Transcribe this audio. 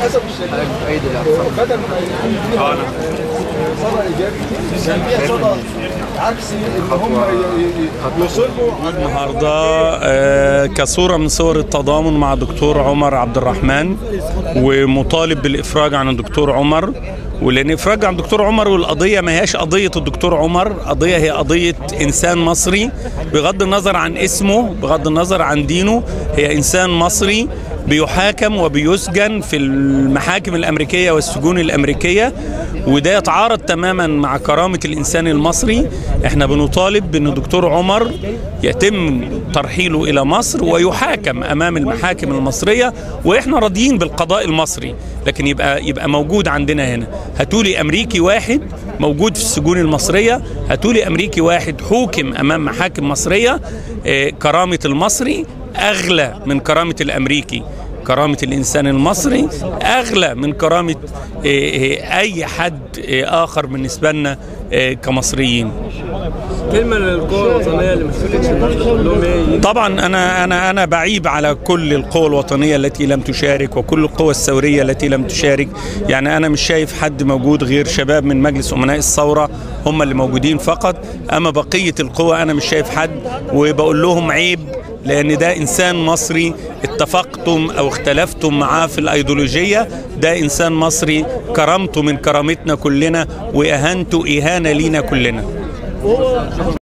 للاسف الشديد بدل ما يكون صدى ايجابي كان فيها صدى عكسي ان هم ي- ي- يصروا على النهارده آه، كصوره من صور التضامن مع دكتور عمر عبد الرحمن ومطالب بالافراج عن الدكتور عمر ولان افراج عن الدكتور عمر والقضيه ما هياش قضيه الدكتور عمر قضيه هي قضيه انسان مصري بغض النظر عن اسمه بغض النظر عن دينه هي انسان مصري بيحاكم وبيسجن في المحاكم الامريكيه والسجون الامريكيه وده يتعارض تماما مع كرامه الانسان المصري احنا بنطالب بان الدكتور عمر يتم ترحيله الى مصر ويحاكم امام المحاكم المصريه واحنا راضيين بالقضاء المصري لكن يبقى يبقى موجود عندنا هنا هاتولي امريكي واحد موجود في السجون المصريه هاتولي امريكي واحد حوكم امام محاكم مصريه آه، كرامه المصري اغلى من كرامه الامريكي كرامة الإنسان المصري أغلى من كرامة آه، آه، أي حد آه، آخر بالنسبة لنا آه، كمصريين كلمه للقوى الوطنيه اللي ما اشتركتش النهارده تقول لهم ايه طبعا انا انا انا بعيب على كل القوى الوطنيه التي لم تشارك وكل القوى الثوريه التي لم تشارك يعني انا مش شايف حد موجود غير شباب من مجلس امناء الثوره هم اللي موجودين فقط اما بقيه القوى انا مش شايف حد وبقول لهم عيب لان ده انسان مصري اتفقتم او اختلفتم معاه في الايديولوجيه ده انسان مصري كرامته من كرامتنا كلنا واهانته اهانه لينا كلنا